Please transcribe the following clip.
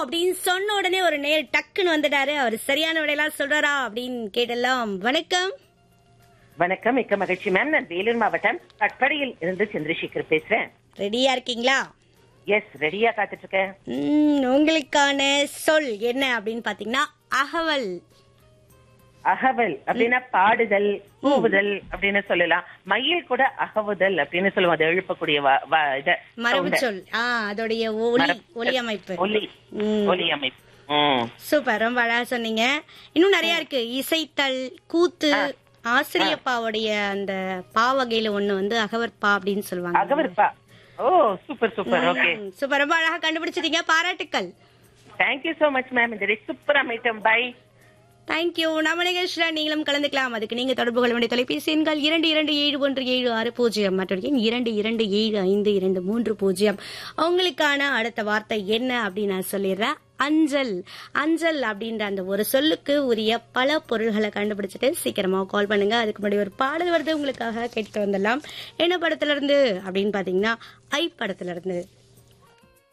அப்படின்னு சொன்ன உடனே ஒரு நேர் டக்குன்னு வந்துட்டாரு அவர் சரியான விடையெல்லாம் சொல்றாரா அப்படின்னு கேட்டெல்லாம் வணக்கம் வணக்கம் மிக்க மகிழ்ச்சி மேம் நான் வேலூர் மாவட்டம் கட்படியில் இருந்து சந்திரசேகர் பேசுறேன் ரெடியா இருக்கீங்களா எஸ் ரெடியா காத்துட்டு இருக்கேன் ம், உங்களுக்கான சொல் என்ன அப்படின்னு பாத்தீங்கன்னா அகவல் அகவல் அப்படின்னா பாடுதல் கூவுதல் அப்படின்னு சொல்லலாம் மயில் கூட அகவுதல் அப்படின்னு சொல்லுவோம் அது எழுப்பக்கூடிய வ- வ- இத மரபு sound. சொல் ஆ அதோடைய ஒலி மரபு- ஒலி அமைப்பு ஒலி ம். ஒலி அமைப்பு ம். சூப்பர் ரொம்ப அழகா சொன்னீங்க இன்னும் நிறைய இருக்கு இசைத்தல் கூத்து ஆசிரியப்பாவுடைய அந்த பா வகையில ஒண்ணு வந்து அகவற்பா அப்படின்னு சொல்லுவாங்க அகவற்பா ஓ சூப்பர் சூப்பர் ஓகே ம், சூப்பர் ரொம்ப அழகா கண்டுபிடிச்சிட்டீங்க பாராட்டுக்கள் தேங்க்யூ சோ மச் மேம் இந்த சூப்பர் அமைட்டம் பை தேங்க்யூ நம்ம நிகழ்ச்சியில நீங்களும் கலந்துக்கலாம் அதுக்கு நீங்க தொடர்பு கொள்ள வேண்டிய தொலைபேசி எண்கள் இரண்டு இரண்டு ஏழு ஒன்று ஏழு ஆறு பூஜ்ஜியம் மற்றும் எண் இரண்டு இரண்டு ஏழு ஐந்து இரண்டு மூன்று பூஜ்ஜியம் உங்களுக்கான அடுத்த வார்த்தை என்ன அப்படின்னு நான் சொல்லிடுறேன் அஞ்சல் அஞ்சல் அப்படின்ற அந்த ஒரு சொல்லுக்கு உரிய பல பொருள்களை கண்டுபிடிச்சிட்டு சீக்கிரமா கால் பண்ணுங்க அதுக்கு முன்னாடி ஒரு பாடல் வருது உங்களுக்காக கேட்டு வந்துடலாம் என்ன படத்துல இருந்து அப்படின்னு பாத்தீங்கன்னா ஐ படத்துல இருந்து